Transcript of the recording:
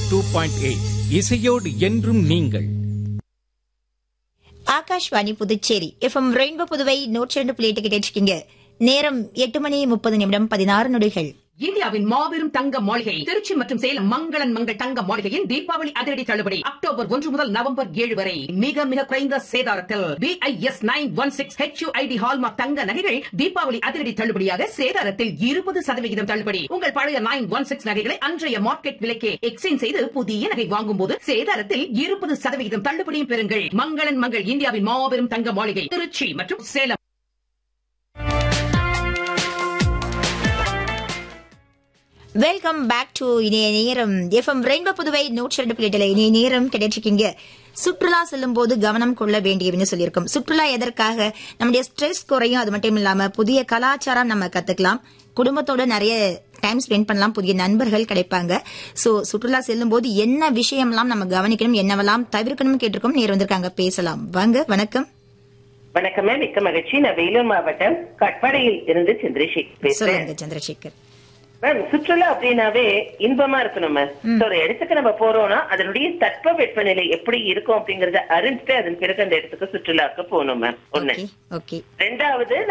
two point eight இசையோடு என்றும் நீங்கள் ஆகாஷ்வாணி புதுச்சேரி எஃப்எம் ரெயின்போ புதுவை நூற்றி ரெண்டு புள்ளி எட்டு கேட்டிருக்கீங்க நேரம் எட்டு மணி முப்பது நிமிடம் பதினாறு நொடிகள் இந்தியாவின் மாபெரும் தங்க மாளிகை திருச்சி மற்றும் சேலம் மங்களன் மங்கள் தங்க மாளிகையின் தீபாவளி அதிரடி தள்ளுபடி அக்டோபர் ஒன்று முதல் நவம்பர் ஏழு வரை மிக மிக குறைந்த சேதாரத்தில் BIS nine one six HUID hallmark தங்க நகைகள் தீபாவளி அதிரடி தள்ளுபடியாக சேதாரத்தில் இருபது சதவிகிதம் தள்ளுபடி உங்கள் பழைய நைன் ஒன் சிக்ஸ் நகைகளை அன்றைய மார்க்கெட் விலைக்கே எக்ஸ்சேஞ்ச் செய்து புதிய நகை வாங்கும் போது சேதாரத்தில் இருபது சதவிகிதம் தள்ளுபடியும் பெறுங்கள் மங்களன் மங்கள் இந்தியாவின் மாபெரும் தங்க மாளிகை திருச்சி மற்றும் சேலம் வெல்கம் பேக் டு இணைய நேரம் எஃப்எம் ரெயின்போ புதுவை நூற்றி ரெண்டு புள்ளி எட்டுல இணைய நேரம் கிடைச்சிருக்கீங்க சுற்றுலா செல்லும் போது கவனம் கொள்ள வேண்டியதுன்னு சொல்லியிருக்கோம் சுற்றுலா எதற்காக நம்முடைய ஸ்ட்ரெஸ் குறையும் அது மட்டும் இல்லாம புதிய கலாச்சாரம் நம்ம கத்துக்கலாம் குடும்பத்தோட நிறைய டைம் ஸ்பெண்ட் பண்ணலாம் புதிய நண்பர்கள் கிடைப்பாங்க சோ சுற்றுலா செல்லும் போது என்ன விஷயம்லாம் நம்ம கவனிக்கணும் என்னவெல்லாம் தவிர்க்கணும் கேட்டிருக்கோம் நேர் வந்திருக்காங்க பேசலாம் வாங்க வணக்கம் வணக்கமே மிக்க மகிழ்ச்சி நான் வேலூர் மாவட்டம் கட்பாடியில் இருந்து சந்திரசேகர் பேசுறேன் சொல்லுங்க சந்திரசேகர் மேம் சுற்றுலா அப்படின்னாவே இன்பமா இருக்கணும் மேம் ஒரு இடத்துக்கு நம்ம போறோம்னா அதனுடைய தட்ப வெப்பநிலை எப்படி இருக்கும் அப்படிங்கறத அறிஞ்சுட்டு அதன் பிறகு அந்த இடத்துக்கு சுற்றுலாக்கு போகணும் மேம் ஒண்ணு ஓகே ஓகே ரெண்டாவது